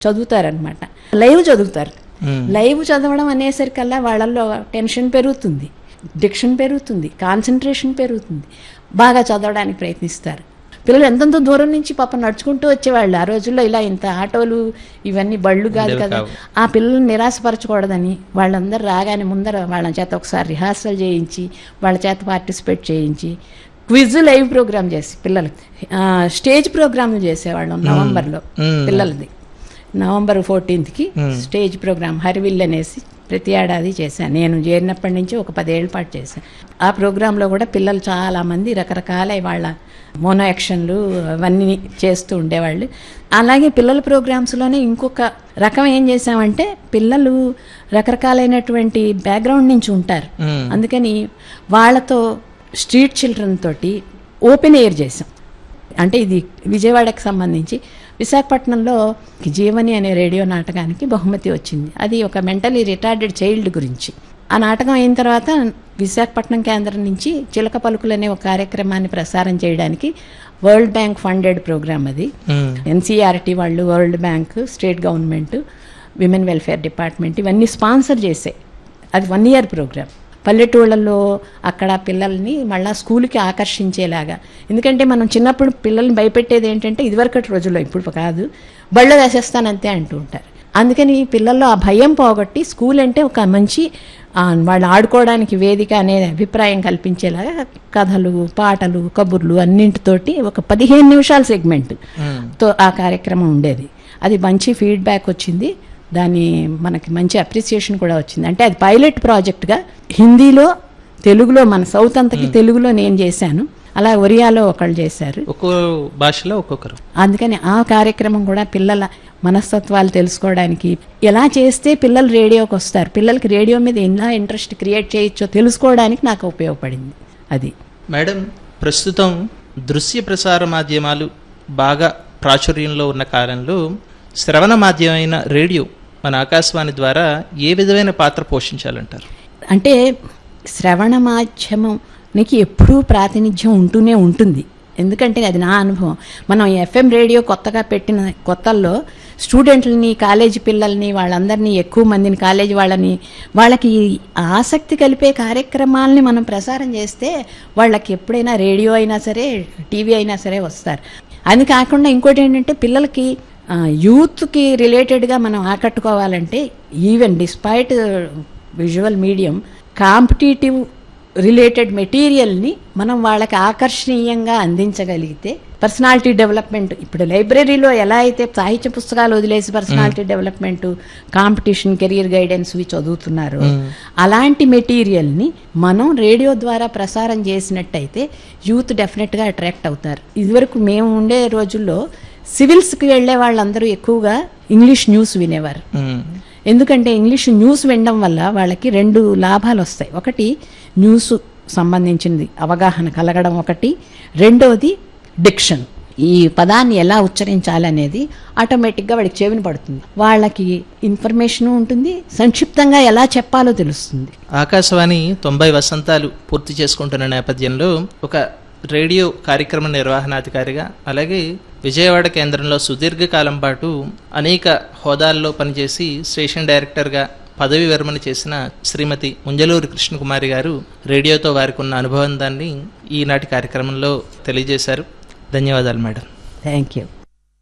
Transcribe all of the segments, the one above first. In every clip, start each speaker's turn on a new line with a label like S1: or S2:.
S1: చదువుతారనమాట live చదువుతారు live చదవడం అనేసరికల్లా వాళ్ళల్లో టెన్షన్ పెరుగుతుంది డిక్షన్ పెరుగుతుంది కాన్సన్ట్రేషన్ పెరుగుతుంది బాగా చదవడానికి ప్రయత్నిస్తారు పిల్లలు ఎంతెంత దూరం నుంచి పాప నడుచుకుంటూ వచ్చేవాళ్ళు ఆ రోజుల్లో ఇలా ఇంత ఆటోలు ఇవన్నీ బళ్ళు కాదు కదా ఆ పిల్లల్ని నిరాశపరచకూడదని వాళ్ళందరూ రాగానే ముందర వాళ్ళ చేత ఒకసారి రిహార్సల్ చేయించి వాళ్ళ చేత పార్టిసిపేట్ చేయించి క్విజ్ లైవ్ ప్రోగ్రామ్ చేసి పిల్లలకి ఆ, స్టేజ్ ప్రోగ్రామ్ చేసేవాళ్ళం నవంబర్లో పిల్లలది నవంబర్ ఫోర్టీన్త్కి స్టేజ్ ప్రోగ్రామ్ హరివిల్ అనేసి ప్రతి ఏడాది చేశాను నేను చేరినప్పటి నుంచి ఒక పదేళ్ల పాటు చేశాను ఆ ప్రోగ్రాంలో కూడా పిల్లలు చాలా మంది రకరకాల వాళ్ళ మోనో యాక్షన్లు అవన్నీ చేస్తూ ఉండేవాళ్ళు అలాగే పిల్లల ప్రోగ్రామ్స్లోనే ఇంకొక రకం ఏం చేసామంటే పిల్లలు రకరకాలైనటువంటి బ్యాక్గ్రౌండ్ నుంచి ఉంటారు అందుకని వాళ్ళతో స్ట్రీట్ చిల్డ్రన్ తోటి ఓపెన్ ఎయిర్ చేసాం అంటే ఇది విజయవాడకి సంబంధించి విశాఖపట్నంలో జీవని అనే రేడియో నాటకానికి బహుమతి వచ్చింది అది ఒక మెంటలీ రిటార్డెడ్ చైల్డ్ గురించి ఆ నాటకం అయిన తర్వాత విశాఖపట్నం కేంద్రం నుంచి చిలక పలుకులు అనే ఒక కార్యక్రమాన్ని ప్రసారం చేయడానికి వరల్డ్ బ్యాంక్ ఫండెడ్ ప్రోగ్రామ్ అది ఎన్సీఆర్టీ వాళ్ళు world bank state government women welfare department ఇవన్నీ స్పాన్సర్ చేసాయి అది వన్ ఇయర్ ప్రోగ్రామ్ పల్లెటూళ్ళల్లో అక్కడ పిల్లల్ని మళ్ళా స్కూల్కి ఆకర్షించేలాగా ఎందుకంటే మనం చిన్నప్పుడు పిల్లల్ని భయపెట్టేది ఏంటంటే ఇదివరకటి రోజుల్లో ఇప్పుడు కాదు బళ్ళ వేసేస్తానంతే అంటూ ఉంటారు అందుకని పిల్లల్లో ఆ భయం పోగొట్టి స్కూల్ అంటే ఒక మంచి ఆ, వాళ్ళు ఆడుకోవడానికి వేదిక అనే అభిప్రాయం కల్పించేలాగా కథలు పాటలు కబుర్లు అన్నింటితోటి ఒక పదిహేను నిమిషాల సెగ్మెంట్ తో ఆ కార్యక్రమం ఉండేది అది మంచి ఫీడ్బ్యాక్ వచ్చింది దాని మనకి మంచి అప్రిసియేషన్ కూడా వచ్చింది అంటే అది పైలట్ ప్రాజెక్ట్గా హిందీలో తెలుగులో మన సౌత్ అంతకి తెలుగులో నేను చేశాను అలా ఒరియాలో ఒకళ్ళు చేశారు
S2: ఒక్కో భాషలో ఒక్కొక్కరు
S1: అందుకని ఆ కార్యక్రమం కూడా పిల్లల మనస్తత్వాలు తెలుసుకోవడానికి ఎలా చేస్తే పిల్లలు రేడియోకి వస్తారు పిల్లలకి రేడియో మీద ఎలా ఇంట్రెస్ట్ క్రియేట్ చేయొచ్చో తెలుసుకోవడానికి నాకు ఉపయోగపడింది అది
S2: మేడం ప్రస్తుతం దృశ్య ప్రసార మాధ్యమాలు బాగా ప్రాచుర్యంలో ఉన్న కాలంలో శ్రవణ మాధ్యమైన రేడియో మన ఆకాశవాణి ద్వారా ఏ విధమైన పాత్ర పోషించాలంటారు
S1: అంటే శ్రవణ మాధ్యమంకి ఎప్పుడూ ప్రాతినిధ్యం ఉంటూనే ఉంటుంది ఎందుకంటే అది నా అనుభవం మనం ఎఫ్ఎం రేడియో కొత్తగా పెట్టిన కొత్తల్లో స్టూడెంట్లని కాలేజీ పిల్లల్ని వాళ్ళందరినీ ఎక్కువ మందిని కాలేజీ వాళ్ళని వాళ్ళకి ఆసక్తి కలిపే కార్యక్రమాలని మనం ప్రసారం చేస్తే వాళ్ళకి ఎప్పుడైనా రేడియో అయినా సరే టీవీ అయినా సరే వస్తారు అది కాకుండా ఇంకోటి ఏంటంటే పిల్లలకి ఆ, యూత్కి రిలేటెడ్గా మనం ఆకట్టుకోవాలంటే even despite visual medium competitive related మెటీరియల్ని మనం వాళ్ళకి ఆకర్షణీయంగా అందించగలిగితే పర్సనాలిటీ డెవలప్మెంట్ ఇప్పుడు లైబ్రరీలో ఎలా అయితే సాహిత్య పుస్తకాలు వదిలేసి personality development competition career guidance ఇవి చదువుతున్నారో అలాంటి మెటీరియల్ని మనం రేడియో ద్వారా ప్రసారం చేసినట్టయితే యూత్ డెఫినెట్గా అట్రాక్ట్ అవుతారు ఇదివరకు మేము ఉండే రోజుల్లో సివిల్స్కి వెళ్ళే వాళ్ళందరూ ఎక్కువగా ఇంగ్లీష్ న్యూస్ వినేవారు
S2: మ్మ్.
S1: ఎందుకంటే ఇంగ్లీష్ న్యూస్ వినడం వల్ల వాళ్ళకి రెండు లాభాలు వస్తాయి ఒకటి న్యూస్ సంబంధించింది అవగాహన కలగడం ఒకటి రెండోది డిక్షన్ ఈ పదాన్ని ఎలా ఉచ్చరించాలనేది ఆటోమేటిక్గా వాడికి చెవిని పడుతుంది వాళ్ళకి ఇన్ఫర్మేషన్ ఉంటుంది సంక్షిప్తంగా ఎలా చెప్పాలో తెలుస్తుంది
S2: ఆకాశవాణి తొంభై వసంతాలు పూర్తి చేసుకుంటున్న నేపథ్యంలో ఒక రేడియో కార్యక్రమ నిర్వహణాధికారిగా అలాగే విజయవాడ కేంద్రంలో సుదీర్ఘకాలం పాటు అనేక హోదాల్లో పనిచేసి స్టేషన్ డైరెక్టర్గా పదవి విరమణ చేసిన శ్రీమతి ముంజలూరు కృష్ణకుమారి గారు రేడియోతో వారికి ఉన్న అనుభవందాన్ని ఈనాటి కార్యక్రమంలో తెలియజేశారు ధన్యవాదాలు మేడం
S1: థ్యాంక్ యూ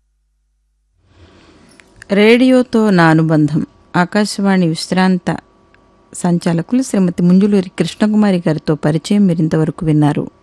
S3: రేడియోతో నా అనుబంధం ఆకాశవాణి విశ్రాంత సంచాలకులు శ్రీమతి ముంజులూరి కృష్ణకుమారి గారితో పరిచయం మీరింతవరకు విన్నారు